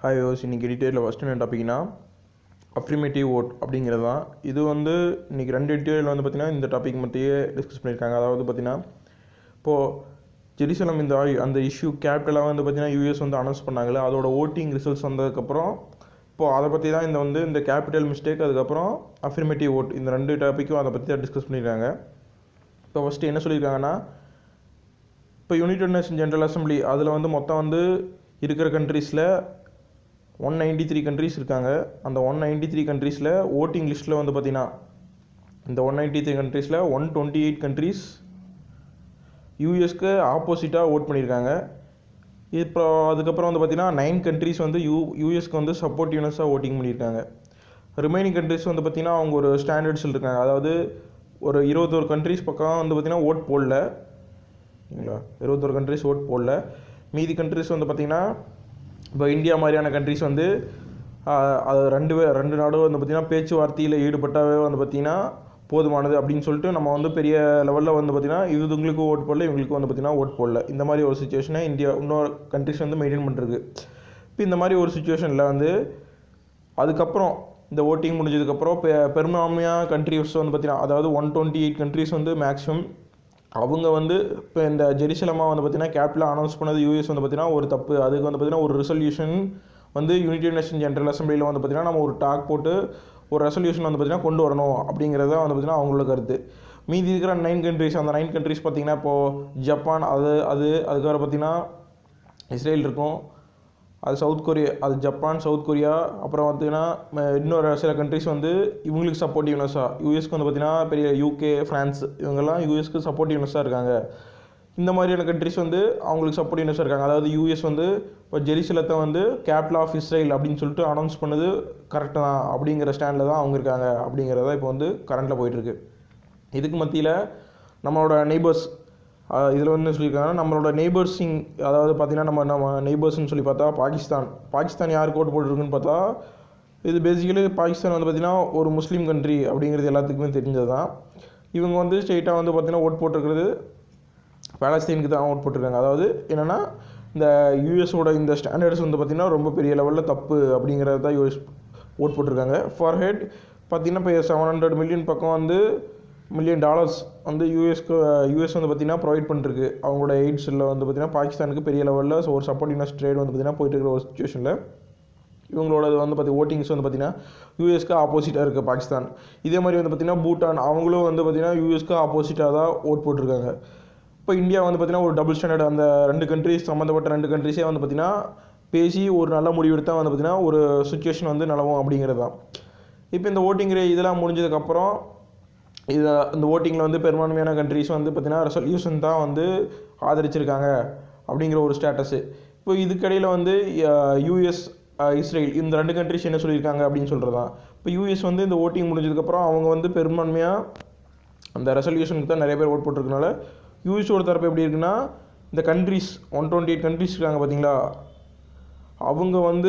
hi யோஸ் இன்றைக்கி டீட்டெயிலில் first என்ன டாபிக்னா அஃப்ரிமேட்டிவ் ஓட் அப்படிங்கிறது தான் இது வந்து இன்றைக்கி ரெண்டு டீட்டெயில் வந்து பார்த்திங்கன்னா இந்த டாபிக் மத்தியே டிஸ்கஸ் பண்ணியிருக்காங்க அதாவது பார்த்திங்கன்னா இப்போது ஜெருசலம் இந்த ஆய்- அந்த இஷ்யூ கேபிட்டலாக வந்து பார்த்திங்கன்னா யூஎஸ் வந்து அனௌன்ஸ் பண்ணாங்களே அதோட ஓட்டிங் ரிசல்ட்ஸ் வந்ததுக்கப்புறம் இப்போது அதை பற்றி தான் இந்த வந்து இந்த கேபிட்டல் மிஸ்டேக் அதுக்கப்புறம் அஃப்ரிமேட்டிவ் ஓட் இந்த ரெண்டு டாப்பிக்கும் அதை பற்றி தான் டிஸ்கஸ் பண்ணியிருக்காங்க இப்போ ஃபஸ்ட்டு என்ன சொல்லியிருக்காங்கன்னா இப்போ யுனைடெட் நேஷன் ஜென்ரல் அசம்பிளி அதில் வந்து மொத்தம் வந்து இருக்கிற கண்ட்ரீஸில் ஒன் நைன்டி த்ரீ கண்ட்ரீஸ் இருக்காங்க அந்த ஒன் நைன்டி த்ரீ கண்ட்ரீஸில் ஓட்டிங் லிஸ்ட்டில் வந்து பார்த்தீங்கன்னா இந்த ஒன் நைன்டி த்ரீ கண்ட்ரீஸில் ஒன் டுவெண்ட்டி எயிட் கண்ட்ரீஸ் யூஎஸ்க்கு ஆப்போசிட்டாக ஓட் பண்ணியிருக்காங்க இப்போ அதுக்கப்புறம் வந்து பார்த்தீங்கன்னா நைன் கண்ட்ரீஸ் வந்து யூ யூஎஸ்க்கு வந்து சப்போர்ட்டிவ்னஸாக ஓட்டிங் பண்ணியிருக்காங்க ரிமைனிங் கண்ட்ரீஸ் வந்து பார்த்தீங்கன்னா அவங்க ஒரு ஸ்டாண்டர்ட்ஸில் இருக்காங்க அதாவது ஒரு இருபத்தோரு கண்ட்ரீஸ் பக்கம் வந்து பார்த்தீங்கன்னா ஓட் போடல சரிங்களா இருபத்தொரு கண்ட்ரிஸ் ஓட் போடல மீதி கண்ட்ரிஸ் வந்து பார்த்திங்கன்னா இப்போ இந்தியா மாதிரியான கண்ட்ரிஸ் வந்து ஆஹ், அது ரெண்டு பே ரெண்டு நாடும் வந்து பார்த்திங்கன்னா பேச்சுவார்த்தையில் ஈடுபட்டாவே வந்து பார்த்திங்கன்னா போதுமானது அப்படின்னு சொல்லிட்டு நம்ம வந்து பெரிய லெவலில் வந்து பார்த்திங்கன்னா இது உங்களுக்கு ஓட் போடல இவங்களுக்கு வந்து பார்த்திங்கன்னா ஓட் போடல இந்த மாதிரி ஒரு சுச்சுவேஷனை இந்தியா இன்னொரு கண்ட்ரிஸ் வந்து மெயின்டைன் பண்ணுறது இப்போ இந்த மாதிரி ஒரு சுச்சுவேஷனில் வந்து அதுக்கப்புறம் இந்த ஓட்டிங் முடிஞ்சதுக்கப்புறம் பெ பெரும்பான்மையாக கண்ட்ரிஸ் வந்து பார்த்தீங்கன்னா அதாவது ஒன் டுவெண்ட்டி எயிட் கண்ட்ரிஸ் வந்து மேக்ஸிமம் அவங்க வந்து இப்போ இந்த ஜெருசலமாக வந்து பார்த்தீங்கன்னா கேபிட்டலாக அனௌன்ஸ் பண்ணது யூஎஸ் வந்து பார்த்தீங்கன்னா ஒரு தப்பு அதுக்கு வந்து பார்த்தீங்கன்னா ஒரு ரெசல்யூஷன் வந்து யுனைடெட் நேஷன் ஜென்ரல் அசம்பிளியில் வந்து பார்த்தீங்கன்னா நம்ம ஒரு டாக் போட்டு ஒரு ரெசல்யூஷன் வந்து பார்த்தீங்கன்னா கொண்டு வரணும் அப்படிங்கிறத வந்து பார்த்தீங்கன்னா அவங்களோட கருத்து மீதி இருக்கிற நைன் கண்ட்ரிஸ் அந்த நைன் கண்ட்ரிஸ் பார்த்தீங்கன்னா இப்போது ஜப்பான் அது அது அதுக்கப்புறம் பார்த்தீங்கன்னா இஸ்ரேல் இருக்கும் அது சவுத் கொரியா அது ஜப்பான் சவுத் கொரியா அப்புறம் பார்த்தீங்கன்னா ம- இன்னொரு சில கண்ட்ரிஸ் வந்து இவங்களுக்கு சப்போர்ட்டிவ்னஸாக யூஎஸ்க்கு வந்து பார்த்தீங்கன்னா பெரிய யூகே ஃப்ரான்ஸ் இவங்கெல்லாம் யூஎஸ்க்கு சப்போர்ட்டிவ்னஸாக இருக்காங்க இந்த மாதிரியான கண்ட்ரிஸ் வந்து அவங்களுக்கு சப்போர்ட்டிவ்னஸாக இருக்காங்க அதாவது யூஎஸ் வந்து இப்போ ஜெருசலத்தை வந்து கேபிட்டல் ஆஃப் இஸ்ரேல் அப்படின்னு சொல்லிட்டு அனௌன்ஸ் பண்ணது கரெக்டு தான் அப்படிங்கிற ஸ்டாண்டில் தான் அவங்க இருக்காங்க அப்படிங்கிறத இப்போ வந்து கரண்ட்டில் போயிட்டுருக்கு இதுக்கு மத்தியில் நம்மளோட நெய்பர்ஸ் இதில் வந்து சொல்லியிருக்காங்கன்னா நம்மளோட நெய்பர்ஸிங் அதாவது பார்த்திங்கன்னா நம்ம நம்ம நெய்பர்ஸ்னு சொல்லி பார்த்தா பாகிஸ்தான் பாகிஸ்தான் யாருக்கு ஓட்டு போட்டிருக்குன்னு பார்த்தா இது பேசிக்கலி பாகிஸ்தான் வந்து பார்த்திங்கன்னா ஒரு முஸ்லீம் கண்ட்ரி அப்படிங்கிறது எல்லாத்துக்குமே தெரிஞ்சது தான் இவங்க வந்து ஸ்ட்ரெயிட்டாக வந்து பார்த்திங்கன்னா ஓட் போட்டிருக்கிறது பாலஸ்தீனுக்கு தான் ஓட் போட்டிருக்காங்க அதாவது என்னென்னா இந்த யூஎஸோட இந்த ஸ்டாண்டர்ட்ஸ் வந்து பார்த்திங்கன்னா ரொம்ப பெரிய லெவலில் தப்பு அப்படிங்கிறது தான் யூஎஸ் ஓட் போட்டிருக்காங்க ஃபார் ஹெட் பார்த்திங்கன்னா இப்போ செவன் ஹண்ட்ரட் மில்லியன் பக்கம் வந்து மில்லியன் டாலர்ஸ் வந்து யூஎஸ்க்கு யூஎஸ் வந்து பார்த்திங்கன்னா ப்ரொவைட் பண்ணிருக்கு அவங்களோட எய்ட்ஸில் வந்து பார்த்திங்கன்னா பாகிஸ்தானுக்கு பெரிய லெவலில் ஒரு சப்போர்ட்டிவ்னஸ் ட்ரேட் வந்து பார்த்திங்கன்னா போயிட்டு இருக்கிற ஒரு சுச்சுவேஷனில் இவங்களோட இது வந்து பார்த்தி ஓட்டிங்ஸ் வந்து பார்த்திங்கன்னா யூஎஸ்க்கு ஆப்போசிட்டாக இருக்குது பாகிஸ்தான் இதே மாதிரி வந்து பார்த்திங்கன்னா பூட்டான் அவங்களும் வந்து பார்த்திங்கன்னா யூஎஸ்க்கு ஆப்போசிட்டாக தான் ஓட் போட்டிருக்காங்க இப்போ இந்தியா வந்து பார்த்திங்கன்னா ஒரு டபுள் ஸ்டாண்டர்ட் அந்த ரெண்டு கண்ட்ரிஸ் சம்மந்தப்பட்ட ரெண்டு கண்ட்ரிஸே வந்து பார்த்திங்கன்னா பேசி ஒரு நல்ல முடிவு எடுத்தால் வந்து பார்த்திங்கன்னா ஒரு சுச்சுவேஷன் வந்து நிலவும் அப்படிங்கிறது தான் இப்போ இந்த ஓட்டிங் இதெல்லாம் முடிஞ்சதுக்கப்புறம் இது இந்த ஓட்டிங்கில் வந்து பெரும்பான்மையான கண்ட்ரிஸ் வந்து பார்த்திங்கன்னா ரெசல்யூஷன் தான் வந்து ஆதரிச்சிருக்காங்க அப்படிங்கிற ஒரு ஸ்டேட்டஸு இப்போ இதுக்கடையில் வந்து யூஎஸ் இஸ்ரேல் இந்த ரெண்டு கண்ட்ரிஸ் என்ன சொல்லியிருக்காங்க அப்படின்னு சொல்கிறது தான் இப்போ யூஎஸ் வந்து இந்த ஓட்டிங் முடிஞ்சதுக்கப்புறம் அவங்க வந்து பெரும்பான்மையாக அந்த ரெசல்யூஷனுக்கு தான் நிறைய பேர் ஓட் போட்டிருக்கனால யூஎஸோட தரப்பு எப்படி இருக்குன்னா இந்த countries one twenty eight countries இருக்காங்க பார்த்தீங்களா அவங்க வந்து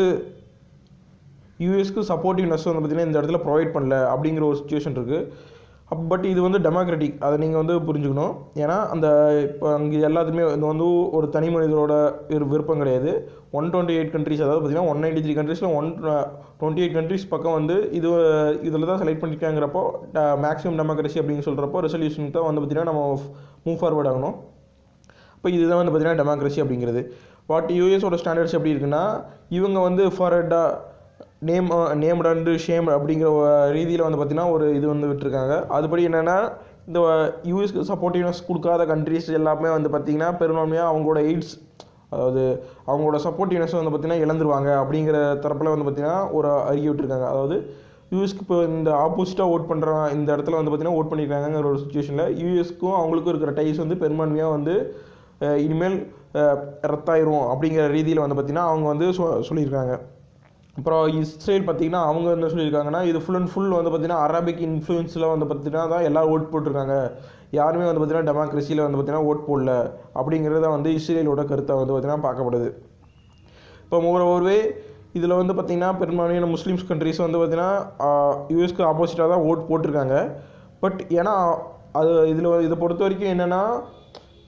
யூஎஸ்க்கு சப்போர்ட்டிவ்னஸ் வந்து பார்த்திங்கன்னா இந்த இடத்துல ப்ரொவைட் பண்ணல அப்படிங்கிற ஒரு சுச்சுவேஷன் இருக்குது அப் பட் இது வந்து டெமோக்ராட்டிக் அதை நீங்கள் வந்து புரிஞ்சுக்கணும் ஏன்னா அந்த இப்போ அங்கே எல்லாத்துமே இது வந்து ஒரு தனி மனிதரோட விரு- விருப்பம் கிடையாது ஒன் டுவெண்ட்டி எயிட் கண்ட்ரிஸ் அதாவது பார்த்தீங்கன்னா ஒன் நைன்டி த்ரீ கண்ட்ரீஸில் ஒன் டுவெண்ட்டி எயிட் கண்ட்ரிஸ் பக்கம் வந்து இது இதில் தான் செலக்ட் பண்ணியிருக்காங்கிறப்போ மேக்ஸிமம் டெமோக்ரஸி அப்படின்னு சொல்கிறப்போ ரெசல்யூஷனுக்கு தான் வந்து பார்த்திங்கன்னா நம்ம மூவ் ஃபார்வர்ட் ஆகணும் இப்போ இதுதான் வந்து பார்த்தீங்கன்னா டெமோக்ரஸி அப்படிங்கிறது வாட் யூஎஸோட ஸ்டாண்டர்ட்ஸ் எப்படி இருக்குன்னா இவங்க வந்து ஃபார்வர்டாக நேம் நேம்ட் அண்டு ஷேம் அப்படிங்கிற ரீதியில் வந்து பார்த்திங்கன்னா ஒரு இது வந்து விட்டுருக்காங்க அதுபடி என்னென்னா இந்த யூஎஸ்க்கு சப்போர்ட்டிவ்னஸ் கொடுக்காத கண்ட்ரிஸ் எல்லாமே வந்து பார்த்திங்கன்னா பெரும்பான்மையாக அவங்களோட எய்ட்ஸ் அதாவது அவங்களோட சப்போர்ட்டிவ்னஸ் வந்து பார்த்திங்கன்னா இழந்துருவாங்க அப்படிங்கிற தரப்பில் வந்து பார்த்திங்கன்னா ஒரு அறிக்கை விட்டுருக்காங்க அதாவது யூஎஸ்க்கு இப்போ இந்த ஆப்போசிட்டாக ஓட் பண்ணுற இந்த இடத்துல வந்து பார்த்திங்கன்னா ஓட் பண்ணியிருக்காங்கிற ஒரு சுச்சுவேஷனில் யூஎஸ்க்கும் அவங்களுக்கும் இருக்கிற டைஸ் வந்து பெரும்பான்மையாக வந்து அஹ், இனிமேல் அஹ், ரத்தாயிரும் அப்படிங்கிற ரீதியில் வந்து பார்த்திங்கன்னா அவங்க வந்து சொ சொல்லியிருக்காங்க அப்புறம் இஸ்ரேல் பார்த்தீங்கன்னா அவங்க என்ன சொல்லியிருக்காங்கன்னா இது ஃபுல் அண்ட் ஃபுல் வந்து பார்த்தீங்கன்னா அரபிக் இன்ஃப்ளூயன்ஸில் வந்து பார்த்தீங்கன்னா தான் எல்லாரும் ஓட் போட்டிருக்காங்க யாருமே வந்து பார்த்தீங்கன்னா டெமோக்ரஸியில் வந்து பார்த்தீங்கன்னா ஓட் போடல அப்படிங்கிறத வந்து இஸ்ரேலோட கருத்தை வந்து பார்த்தீங்கன்னா பார்க்கப்படுது இப்போ மோரோவே இதில் வந்து பார்த்திங்கன்னா பெரும்பான்மையான முஸ்லீம்ஸ் கண்ட்ரிஸ் வந்து பார்த்திங்கன்னா யூஎஸ்க்கு ஆப்போசிட்டாக தான் ஓட் போட்டிருக்காங்க பட் ஏன்னா அது இதில் இதை பொறுத்த வரைக்கும் என்னென்னா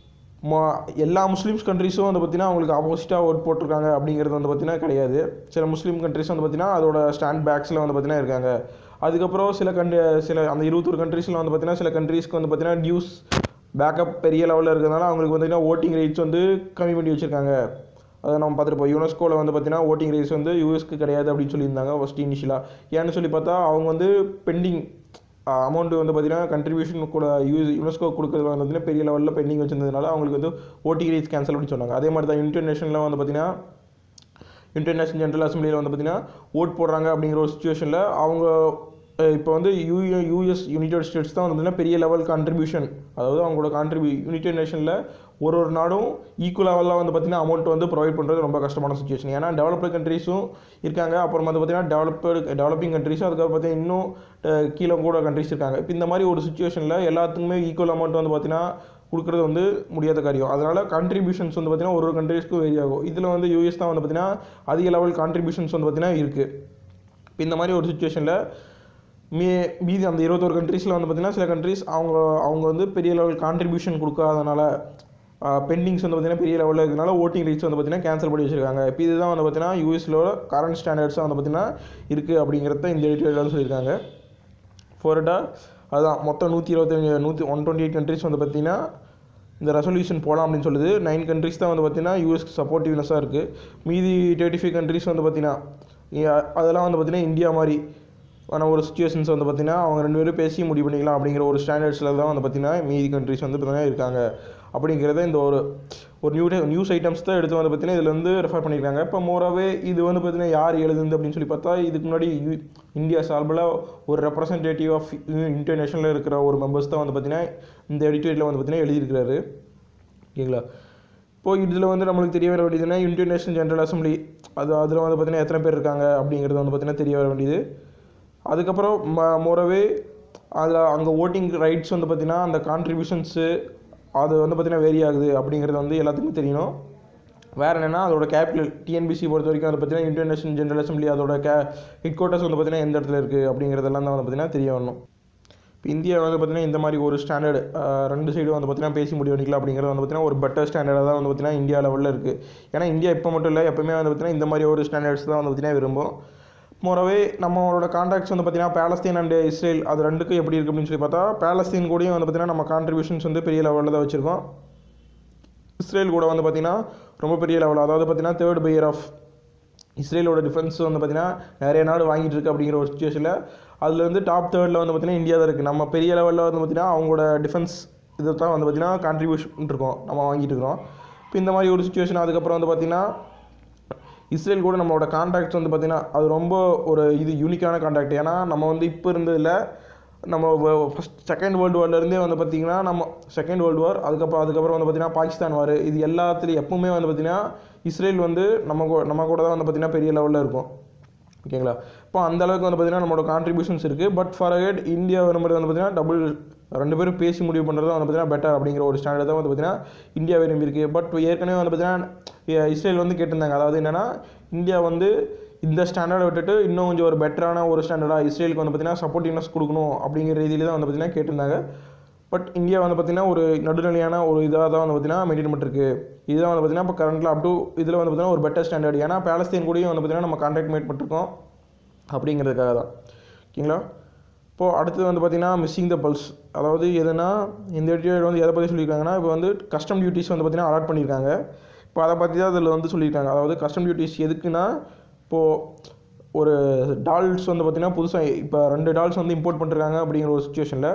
மொ எல்லா முஸ்லீம்ஸ் கண்ட்ரிஸும் வந்து பார்த்திங்கன்னா அவங்களுக்கு ஆப்போசிட்டாக ஓட் போட்டிருக்காங்க அப்படிங்கிறது வந்து பார்த்திங்கன்னா கிடையாது சில முஸ்லீம் கண்ட்ரிஸ் வந்து பார்த்திங்கன்னா அதோட ஸ்டாண்ட் பேக்ஸில் வந்து பார்த்திங்கன்னா இருக்காங்க அதுக்கப்புறம் சில கண்ட்ரி சில அந்த இருபத்தொரு கண்ட்ரீஸில் வந்து பார்த்திங்கன்னா சில கண்ட்ரீஸ்க்கு வந்து பார்த்திங்கன்னா நியூஸ் பேக்கப் பெரிய லெவலில் இருக்கிறதுனால அவங்களுக்கு பார்த்திங்கன்னா ஓட்டிங் ரைட்ஸ் வந்து கம்மி பண்ணி வச்சுருக்காங்க அதை நம்ம பார்த்துருப்போம் யுனெஸ்கோவில் வந்து பார்த்திங்கன்னா ஓட்டிங் ரைட்ஸ் வந்து யூஎஸ்க்கு கிடையாது அப்படின்னு சொல்லியிருந்தாங்க ஃபஸ்ட் இனிஷியலாக ஏன்னு சொல்லி பார்த்தா அவங்க வந்து பெண்டிங் அமௌண்ட் வந்து பார்த்திங்கன்னா கண்ட்ரிபியூஷன் கூட யூ யுனெஸ்கோ கொடுக்குறதுல வந்து பார்த்திங்கன்னா பெரிய லெவலில் பெண்டிங் வச்சிருந்ததுனால அவங்களுக்கு வந்து ஓட்டிங் ரைட்ஸ் கேன்சல் அப்படின்னு சொன்னாங்க அதே மாதிரி தான் இன்டர்நேஷனலில் வந்து பார்த்திங்கன்னா இன்டர்நேஷனல் ஜென்ரல் அசம்பிளியில் வந்து பார்த்திங்கன்னா ஓட் போடுறாங்க அப்படிங்கிற ஒரு சுச்சுவேஷனில் அவங்க இப்போ வந்து யூ யூஎஸ் யுனைடெட் ஸ்டேட்ஸ் தான் வந்து பார்த்திங்கன்னா பெரிய லெவல் கான்ட்ரிபியூஷன் அதாவது அவங்களோட கான்ட்ரிபியூ யுனைடெட் நேஷனில் ஒரு ஒரு நாடும் ஈக்குவல் லெவலில் வந்து பார்த்திங்கன்னா அமௌண்ட் வந்து ப்ரொவைட் பண்ணுறது ரொம்ப கஷ்டமான சுச்சுவேஷன் ஏன்னா டெவலப்டு கண்ட்ரீஸும் இருக்காங்க அப்புறம் வந்து பார்த்திங்கன்னா டெவலப்டு டெவலப்பிங் கண்ட்ரீஸும் அதுக்கப்புறம் பார்த்திங்கன்னா இன்னும் அஹ், கீழே கூட கண்ட்ரீஸ் இருக்காங்க இப்போ இந்த மாதிரி ஒரு சுச்சுவேஷனில் எல்லாத்துக்குமே ஈக்குவல் அமௌண்ட் வந்து பார்த்திங்கன்னா கொடுக்குறது வந்து முடியாத காரியம் அதனால் கான்ட்ரிபியூஷன்ஸ் வந்து பார்த்திங்கன்னா ஒரு ஒரு கண்ட்ரீஸ்க்கும் வேரி ஆகும் இதில் வந்து யூஎஸ் தான் வந்து பார்த்திங்கன்னா அதிக லெவல் கான்ட்ரிபியூஷன்ஸ் வந்து பார்த்திங்கன்னா இருக்குது இப்போ இந்த மாதிரி ஒரு சுச்சுவேஷனில் மீ மீதி அந்த இருபத்தொரு கண்ட்ரீஸில் வந்து பார்த்திங்கன்னா சில கண்ட்ரீஸ் அவங்க அவங்க வந்து பெரிய லெவல் கான்ட்ரிபியூஷன் கொடுக்காதனால பெண்டிங்ஸ் வந்து பார்த்திங்கன்னா பெரிய லெவலில் இருக்கிறனால ஓட்டிங் ரேட்ஸ் வந்து பார்த்திங்கன்னா கேன்சல் பண்ணி வச்சிருக்காங்க இப்போ இதுதான் வந்து பார்த்திங்கன்னா யூஎஸ்லோட கரண்ட் ஸ்டாண்டர்ட்ஸாக வந்து பார்த்திங்கன்னா இருக்குது அப்படிங்கிறத இந்த டீட்டெயிலாக சொல்லியிருக்காங்க ஃபோர்டா அதுதான் மொத்தம் நூற்றி இருபத்தஞ்சி நூற்றி ஒன் டுவெண்ட்டி எயிட் கண்ட்ரிஸ் வந்து பார்த்திங்கன்னா இந்த ரெசல்யூஷன் போகலாம் அப்படின்னு சொல்லுது நைன் கண்ட்ரிஸ் தான் வந்து பார்த்திங்கன்னா யூஎஸ்க்கு சப்போர்ட்டிவ்னஸாக இருக்குது மீதி தேர்ட்டி ஃபைவ் கண்ட்ரிஸ் வந்து பார்த்திங்கன்னா இ- அதெல்லாம் வந்து பார்த்திங்கன்னா இந்தியா மாதிரி ஆன ஒரு சுச்சுவேஷன்ஸ் வந்து பார்த்திங்கன்னா அவங்க ரெண்டு பேரும் பேசி முடிவு பண்ணிக்கலாம் அப்படிங்கிற ஒரு ஸ்டாண்டர்ட்ஸில் தான் வந்து பார்த்திங்கன்னா மீதி கண்ட்ரிஸ் வந்து பார்த்திங்கன்னா இருக்காங்க அப்படிங்கிறத இந்த ஒரு ஒரு நியூ நியூஸ் ஐட்டம்ஸ் தான் எடுத்து வந்து பார்த்திங்கன்னா இதில் வந்து ரெஃபர் பண்ணியிருக்காங்க இப்போ மோராவே இது வந்து பார்த்திங்கன்னா யார் எழுதுந்து அப்படின்னு சொல்லி பார்த்தா இதுக்கு முன்னாடி யூ- இந்தியா சார்பில் ஒரு ரெப்ரசன்டேட்டிவ் ஆஃப் இன்டர்நேஷனலில் இருக்கிற ஒரு மெம்பர்ஸ் தான் வந்து பார்த்திங்கன்னா இந்த எடிட்டோரியலில் வந்து பார்த்திங்கன்னா எழுதியிருக்கிறாரு ஓகேங்களா இப்போ இதில் வந்து நம்மளுக்கு தெரிய வர வேண்டியதுன்னா இன்டர்நேஷனல் ஜெனரல் அசம்பிளி அது அதில் வந்து பார்த்திங்கன்னா எத்தனை பேர் இருக்காங்க அப்படிங்கிறது வந்து பார்த்திங்கன்னா தெரிய வர வேண்டியது அதுக்கப்புறம் ம மோரவே அதில் அங்கே ஓட்டிங் ரைட்ஸ் வந்து பார்த்திங்கன்னா அந்த கான்ட்ரிபியூஷன்ஸு அது வந்து பார்த்திங்கன்னா வேரி ஆகுது அப்படிங்கிறது வந்து எல்லாத்துக்குமே தெரியணும் வேறு என்னென்னா அதோட கேபிட்டல் டிஎன்பிசி பொறுத்த வரைக்கும் அதை பார்த்தீங்கன்னா இன்டர்நேஷனல் ஜெனரல் அசம்பிளி அதோட கே ஹெட் குவார்ட்டர்ஸ் வந்து பார்த்திங்கன்னா எந்த இடத்துல இருக்குது அப்படிங்கிறதெல்லாம் தான் வந்து பார்த்திங்கன்னா தெரிய வரணும் இப்போ இந்தியா வந்து பார்த்திங்கன்னா இந்த மாதிரி ஒரு ஸ்டாண்டர்டு ரெண்டு சைடும் வந்து பார்த்திங்கன்னா பேசி முடிவு பண்ணிக்கலாம் அப்படிங்கிறது வந்து பார்த்திங்கன்னா ஒரு பெட்டர் ஸ்டாண்டர்டாக தான் வந்து பார்த்திங்கன்னா இந்தியா லெவலில் இருக்குது ஏன்னா இந்தியா இப்போ மட்டும் இல்லை எப்பவுமே வந்து பார்த்திங்கன்னா இந்த மாதிரி ஒரு ஸ்டாண்டர்ட்ஸ் தான் வந்து பார்த்திங்கன்னா விரும்பும் மோரவே நம்மளோட கான்டாக்ட்ஸ் வந்து பார்த்திங்கன்னா பேலஸ்தீன் அண்ட் இஸ்ரேல் அது ரெண்டுக்கும் எப்படி இருக்குது அப்படின்னு சொல்லி பார்த்தா பேலஸ்தீன் கூடயும் வந்து பார்த்திங்கன்னா நம்ம கான்ட்ரிபியூஷன்ஸ் வந்து பெரிய லெவலில் தான் வச்சுருக்கோம் இஸ்ரேல் கூட வந்து பார்த்திங்கன்னா ரொம்ப பெரிய லெவல் அதாவது பார்த்திங்கன்னா தேர்ட் பையர் ஆஃப் இஸ்ரேலோட டிஃபென்ஸ் வந்து பார்த்திங்கன்னா நிறைய நாடு வாங்கிட்டு இருக்கு அப்படிங்கிற ஒரு சுச்சுவேஷனில் அதில் வந்து டாப் தேர்டில் வந்து பார்த்திங்கன்னா இந்தியா தான் இருக்குது நம்ம பெரிய லெவலில் வந்து பார்த்திங்கன்னா அவங்களோட டிஃபென்ஸ் இதை தான் வந்து பார்த்திங்கன்னா கான்ட்ரிபியூஷன் இருக்கோம் நம்ம வாங்கிட்டு இருக்கிறோம் இப்போ இந்த மாதிரி ஒரு சுச்சுவேஷன் அதுக்கப்புறம் வந்து பார்த்திங்கன்னா இஸ்ரேல் கூட நம்மளோட கான்டாக்ட்ஸ் வந்து பார்த்திங்கன்னா அது ரொம்ப ஒரு இது யூனிக்கான கான்டாக்ட் ஏன்னா நம்ம வந்து இப்போ இருந்ததில் நம்ம ஃபஸ்ட் செகண்ட் வேர்ல்டு வார்லேருந்தே வந்து பார்த்திங்கன்னா நம்ம செகண்ட் வேர்ல்டு வார் அதுக்கப்புறம் அதுக்கப்புறம் வந்து பார்த்திங்கன்னா பாகிஸ்தான் வார் இது எல்லாத்துலேயும் எப்பவுமே வந்து பார்த்திங்கன்னா இஸ்ரேல் வந்து நம்ம கூ- நம்ம கூட தான் வந்து பார்த்திங்கன்னா பெரிய லெவலில் இருக்கும் ஓகேங்களா இப்போ அந்த அளவுக்கு வந்து பார்த்திங்கன்னா நம்மளோட கான்ட்ரிபியூஷன்ஸ் இருக்குது பட் ஃபார் அகேட் இந்தியா வரும்போது வந்து பார்த்திங்கன்னா டபுள் ரெண்டு பேரும் பேசி முடிவு பண்ணுறது வந்து பார்த்திங்கன்னா பெட்டர் அப்படிங்கிற ஒரு ஸ்டாண்டர்ட் தான் வந்து பார்த்திங்கன்னா இந்தியா விரும்பியிருக்கு பட் ஏற்கனவே வந்து பார்த்திங்கன்னா இஸ்ரேல் வந்து கேட்டிருந்தாங்க அதாவது என்னென்னா இந்தியா வந்து இந்த ஸ்டாண்டர்டை விட்டுட்டு இன்னும் கொஞ்சம் ஒரு பெட்டரான ஒரு ஸ்டாண்டர்டாக இஸ்ரேலுக்கு வந்து பார்த்திங்கன்னா சப்போர்ட்டிவ்னஸ் கொடுக்கணும் அப்படிங்கிற ரீதியில் தான் வந்து பார்த்திங்கன்னா கேட்டிருந்தாங்க பட் இந்தியா வந்து பார்த்திங்கன்னா ஒரு நடுநிலையான ஒரு இதாக தான் வந்து பார்த்திங்கன்னா மெயின்டைன் பண்ணிருக்கு இதுதான் வந்து பார்த்திங்கன்னா இப்போ கரண்ட்டில் அப் டு இதில் வந்து பார்த்திங்கன்னா ஒரு பெட்டர் ஸ்டாண்டர்ட் ஏன்னா பேலஸ்தீன் கூடயும் வந்து பார்த்திங்கன்னா நம்ம கான்டாக்ட் மேட் பண்ணிருக்கோம் அப்படிங்கிறதுக்காக தான் ஓகேங்களா இப்போது அடுத்தது வந்து பார்த்திங்கன்னா மிஸ்ஸிங் த பல்ஸ் அதாவது எதுனா இந்த எடிட்டோரியல் வந்து எதை பற்றி சொல்லியிருக்காங்கன்னா இப்போ வந்து கஸ்டம் டியூட்டிஸ் வந்து பார்த்திங்கன்னா அலாட் பண்ணியிருக்காங்க இப்போ அதை பற்றி தான் அதில் வந்து சொல்லியிருக்காங்க அதாவது கஸ்டம் டியூட்டிஸ் எதுக்குன்னா இப்போது ஒரு டால்ஸ் வந்து பார்த்திங்கன்னா புதுசாக இப்போ ரெண்டு டால்ஸ் வந்து இம்போர்ட் பண்ணிருக்காங்க அப்படிங்கிற ஒரு சுச்சுவேஷனில்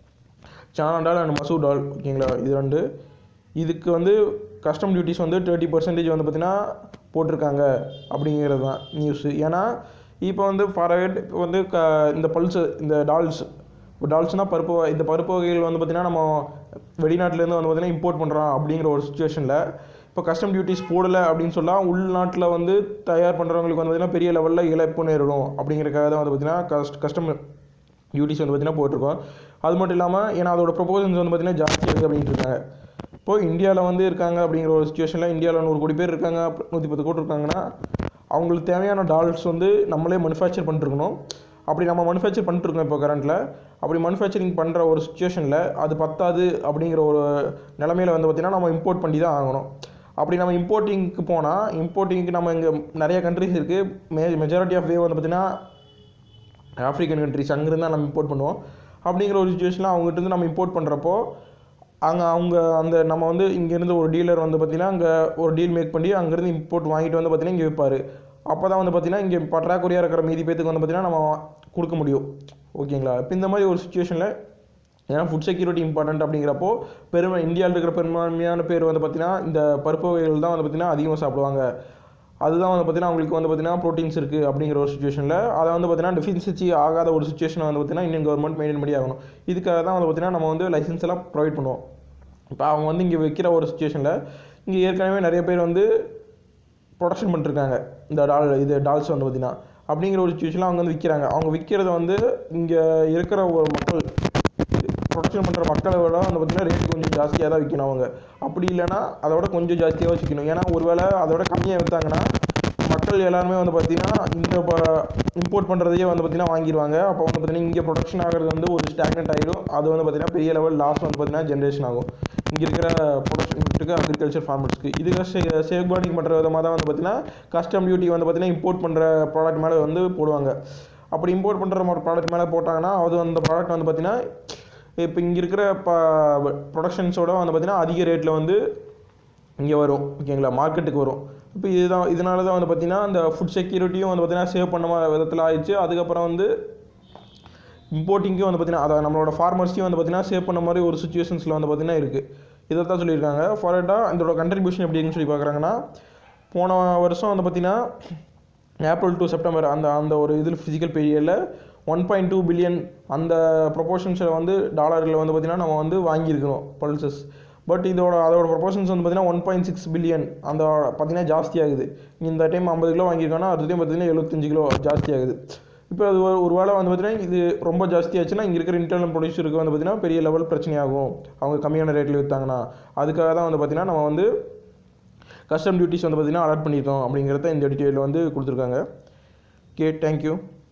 சனா டால் அண்ட் மசூர் டால் ஓகேங்களா இது ரெண்டு இதுக்கு வந்து கஸ்டம் டியூட்டிஸ் வந்து தேர்ட்டி பர்சன்டேஜ் வந்து பார்த்திங்கன்னா போட்டிருக்காங்க அப்படிங்கிறது தான் நியூஸு ஏன்னா இப்போ வந்து ஃபார்வர்ட் இப்போ வந்து க இந்த பல்ஸ் இந்த டால்ஸ் இப்போ டால்ஸ்னால் பருப்பு வகை- இந்த பருப்பு வகைகள் வந்து பார்த்திங்கன்னா நம்ம வெளிநாட்டிலேருந்து வந்து பார்த்திங்கன்னா இம்போர்ட் பண்ணுறோம் அப்படிங்கிற ஒரு சுச்சுவேஷனில் இப்போ கஸ்டம் டியூட்டிஸ் போடலை அப்படின்னு சொன்னால் உள்நாட்டில் வந்து தயார் பண்ணுறவங்களுக்கு வந்து பார்த்திங்கன்னா பெரிய லெவலில் இழப்பு நேரிடும் அப்படிங்கிறதுக்காக தான் வந்து பார்த்திங்கன்னா கஸ்ட் கஸ்டம் டியூட்டிஸ் வந்து பார்த்திங்கன்னா போட்டிருக்கோம் அது மட்டும் இல்லாமல் ஏன்னா அதோட ப்ரொபோசல்ஸ் வந்து பார்த்திங்கன்னா ஜாஸ்தி இருக்குது அப்படின்ட்டு இருக்காங்க இப்போ இந்தியாவில் வந்து இருக்காங்க அப்படிங்கிற ஒரு சுச்சுவேஷனில் இந்தியாவில் நூறு கோடி பேர் இருக்காங்க நூற்றி பத்து கோடி இருக்காங்கன்னா அவங்களுக்கு தேவையான டால்ஸ் வந்து நம்மளே மேனுஃபேக்சர் பண்ணிருக்கணும் அப்படி நம்ம மேனுஃபேக்சர் பண்ணிட்டுருக்கோம் இப்போ கரண்ட்டில் அப்படி மேனுஃபேக்சரிங் பண்ணுற ஒரு சுச்சுவேஷனில் அது பத்தாது அப்படிங்கிற ஒரு நிலமையில வந்து பார்த்திங்கன்னா நம்ம இம்போர்ட் பண்ணி தான் ஆகணும் அப்படி நம்ம இம்போர்ட்டிங்க்கு போனால் இம்போர்ட்டிங்க்கு நம்ம இங்கே நிறைய கண்ட்ரிஸ் இருக்குது மே மெஜாரிட்டி ஆஃப் வே வந்து பார்த்திங்கன்னா ஆஃப்ரிக்கன் கண்ட்ரிஸ் அங்கேருந்து தான் நம்ம இம்போர்ட் பண்ணுவோம் அப்படிங்கிற ஒரு சுச்சுவேஷனில் அவங்ககிட்ட நம்ம இம்போர்ட் பண்ணுறப்போ அங்கே அவங்க அந்த நம்ம வந்து இங்கேருந்து ஒரு டீலர் வந்து பார்த்திங்கன்னா அங்கே ஒரு டீல் மேக் பண்ணி அங்கேருந்து இம்போர்ட் வாங்கிட்டு வந்து பார்த்திங்கன்னா இங்கே விற்பார் அப்போ தான் வந்து பார்த்திங்கன்னா இங்கே பற்றாக்குறையாக இருக்கிற மீதி பேத்துக்கு வந்து பார்த்திங்கன்னா நம்ம கொடுக்க முடியும் ஓகேங்களா இப்போ இந்த மாதிரி ஒரு சுச்சுவேஷனில் ஏன்னா ஃபுட் செக்யூரிட்டி இம்பார்ட்டன்ட் அப்படிங்கிறப்போ பெருமை இந்தியாவில் இருக்கிற பெரும்பான்மையான பேர் வந்து பார்த்திங்கன்னா இந்த பருப்பு வகைகள் தான் வந்து பார்த்திங்கன்னா அதிகமாக சாப்பிடுவாங்க அதுதான் வந்து பார்த்திங்கன்னா அவங்களுக்கு வந்து பார்த்திங்கன்னா ப்ரோட்டீன்ஸ் இருக்குது அப்படிங்கிற ஒரு சுச்சுவேஷனில் அதை வந்து பார்த்திங்கன்னா டெஃபிஷியன்சி ஆகாத ஒரு சுச்சுவேஷனை வந்து பார்த்திங்கன்னா இந்தியன் கவர்மெண்ட் மெயின்டைன் பண்ணி ஆகணும் இதுக்காக தான் வந்து பார்த்திங்கன்னா நம்ம வந்து லைசன்ஸ் எல்லாம் ப்ரொவைட் பண்ணுவோம் இப்போ அவங்க வந்து இங்கே வைக்கிற ஒரு சுச்சுவேஷனில் இங்கே ஏற்கனவே நிறைய பேர் வந்து ப்ரொடக்ஷன் பண்ணிருக்காங்க இந்த டால் இது டால்ஸ் வந்து பார்த்திங்கன்னா அப்படிங்கிற ஒரு சுச்சுவேஷனில் அவங்க வந்து விற்கிறாங்க அவங்க விற்கிறத வந்து இங்கே இருக்கிற ஒரு மக்கள் ப்ரொடக்ஷன் பண்ணுற மக்களை விட வந்து பார்த்திங்கன்னா ரேட் கொஞ்சம் ஜாஸ்தியாக தான் விற்கணும் அவங்க அப்படி இல்லைன்னா அதோட கொஞ்சம் ஜாஸ்தியாக விற்கணும் ஏன்னா ஒருவேளை அதோட கம்மியாக விற்றாங்கன்னா மக்கள் எல்லாருமே வந்து பார்த்திங்கன்னா இந்த இம்போர்ட் பண்ணுறதையே வந்து பார்த்திங்கன்னா வாங்கிடுவாங்க அப்போ வந்து பார்த்திங்கன்னா இங்கே ப்ரொடக்ஷன் ஆகிறது வந்து ஒரு ஸ்டாக்னட் ஆகிடும் அது வந்து பார்த்திங்கன்னா பெரிய லெவல் லாஸ் வந்து பார்த்திங்கன்னா ஜென்ரேஷன் ஆகும் இங்கே இருக்கிற ப்ரொடக்ஷனுக்கு அக்ரிகல்ச்சர் ஃபார்மர்ஸ்க்கு இதுக்கு சே சேஃப்கார்டிங் பண்ணுற விதமாக தான் வந்து பார்த்திங்கன்னா கஸ்டம் டியூட்டி வந்து பார்த்திங்கன்னா இம்போர்ட் பண்ணுற ப்ராடக்ட் மேலே வந்து போடுவாங்க அப்படி இம்போர்ட் பண்ணுற ப்ராடக்ட் மேலே போட்டாங்கன்னா அது அந்த ப்ராடக்ட் வந்து பார்த்திங்கன்னா இப்போ இங்கே இருக்கிற ப ப்ரொடக்ஷன்ஸோட வந்து பார்த்திங்கன்னா அதிக ரேட்டில் வந்து இங்கே வரும் ஓகேங்களா மார்க்கெட்டுக்கு வரும் இப்போ இதுதான் இதனால தான் வந்து பார்த்திங்கன்னா அந்த ஃபுட் செக்யூரிட்டியும் வந்து பார்த்திங்கன்னா சேவ் பண்ண மாதிரி விதத்தில் ஆயிடுச்சு அதுக்கப்புறம் வந்து இம்போர்ட்டிங்கும் வந்து பார்த்திங்கன்னா அதை நம்மளோட ஃபார்மர்ஸையும் வந்து பார்த்திங்கன்னா சேவ் பண்ண மாதிரி ஒரு சுச்சுவேஷன்ஸில் வந்து பார்த்திங்கன்னா இருக்குது இதை தான் சொல்லியிருக்காங்க ஃபார்வர்டாக இதோட கண்ட்ரிபியூஷன் எப்படின்னு சொல்லி பார்க்குறாங்கன்னா போன வருஷம் வந்து பார்த்திங்கன்னா ஏப்ரல் டு செப்டம்பர் அந்த அந்த ஒரு இதில் ஃபிசிக்கல் பீரியடில் ஒன் பாயிண்ட் டூ பில்லியன் அந்த ப்ரொபோர்ஷன்ஸில் வந்து டாலரில் வந்து பார்த்திங்கன்னா நம்ம வந்து வாங்கியிருக்கணும் பல்சஸ் பட் இதோட அதோட ப்ரொபோர்ஷன்ஸ் வந்து பார்த்திங்கன்னா ஒன் பாயிண்ட் சிக்ஸ் பில்லியன் அந்த பார்த்திங்கன்னா ஜாஸ்தியாகுது இந்த டைம் ஐம்பது கிலோ வாங்கியிருக்கோன்னா அடுத்த டைம் பார்த்திங்கன்னா எழுபத்தஞ்சு கிலோ ஜாஸ்தியாகுது இப்போ அது ஒரு ஒரு வேளை வந்து பார்த்திங்கன்னா இது ரொம்ப ஜாஸ்தியாச்சுன்னா இங்கே இருக்கிற இன்டர்னல் ப்ரொடியூசருக்கு வந்து பார்த்திங்கன்னா பெரிய லெவல் பிரச்சனையாகும் அவங்க கம்மியான ரேட்டில் விற்றாங்கன்னா அதுக்காக தான் வந்து பார்த்திங்கன்னா நம்ம வந்து கஸ்டம் டியூட்டிஸ் வந்து பார்த்திங்கன்னா அலாட் பண்ணியிருக்கோம் அப்படிங்கிறத இந்த டீட்டெயிலில் வந்து கொடுத்துருக்காங்க ஓகே தேங்க்யூ